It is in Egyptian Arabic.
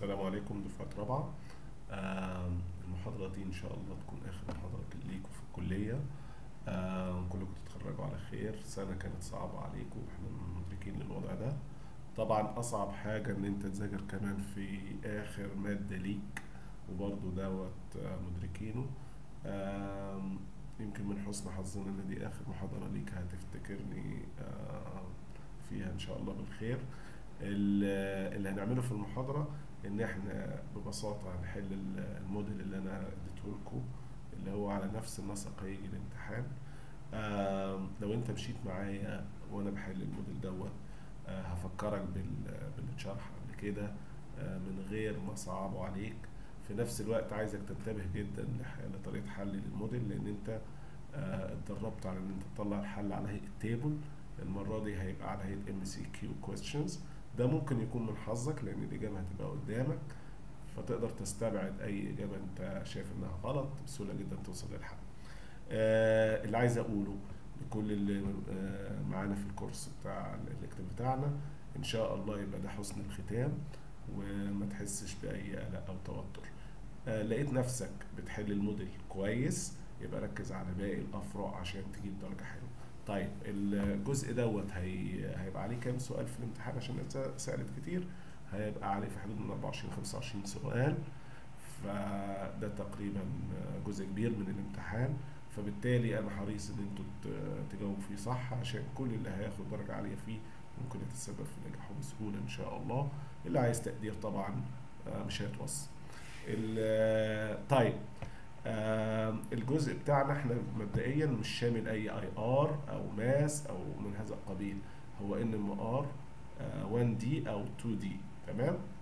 السلام عليكم دفعة رابعة آم، المحاضرة دي إن شاء الله تكون آخر محاضرة ليكم في الكلية آم، كلكم تتخرجوا على خير سنة كانت صعبة عليكم وإحنا مدركين للوضع ده طبعا أصعب حاجة إن أنت تذاكر كمان في آخر مادة ليك وبرضه دوت آه، مدركينه آم، يمكن من حسن حظنا إن دي آخر محاضرة ليك هتفتكرني آم، فيها إن شاء الله بالخير ال- اللي هنعمله في المحاضرة إن إحنا ببساطة هنحل ال- الموديل اللي أنا اديته لكم اللي هو على نفس النسق هيجي الامتحان آم، لو أنت مشيت معايا وأنا بحل الموديل دوت آه، هفكرك بال- بالشرح قبل كده آه، من غير ما أصعبه عليك في نفس الوقت عايزك تنتبه جدا لح- لطريقة حل للموديل لأن أنت آه، اتدربت على إن أنت تطلع الحل على هيئة تيبل المرة دي هيبقى على هيئة ام سي كيو questions ده ممكن يكون من حظك لأن الإجابة هتبقى قدامك فتقدر تستبعد أي إجابة أنت شايف إنها غلط بسهولة جدا توصل للحل. آه اللي عايز أقوله لكل اللي آه معانا في الكورس بتاع الإلكتيف بتاعنا إن شاء الله يبقى ده حسن الختام وما تحسش بأي قلق أو توتر. آه لقيت نفسك بتحل الموديل كويس يبقى ركز على باقي الأفرع عشان تجيب درجة حلوة. طيب الجزء دوت هي... هيبقى عليه كام سؤال في الامتحان عشان الناس سألت كتير هيبقى عليه في حدود من 24 25 سؤال فده تقريبا جزء كبير من الامتحان فبالتالي انا حريص ان انتوا ت- تجاوبوا فيه صح عشان كل اللي هياخد درجة عالية فيه ممكن يتسبب في نجاحه بسهولة ان شاء الله اللي عايز تقدير طبعا آه، مش هيتوصل ال- طيب آم، الجزء بتاعنا احنا مبدئيا مش شامل اي اي ار او ماس او من هذا القبيل هو ان ام ار 1 دي او 2 دي تمام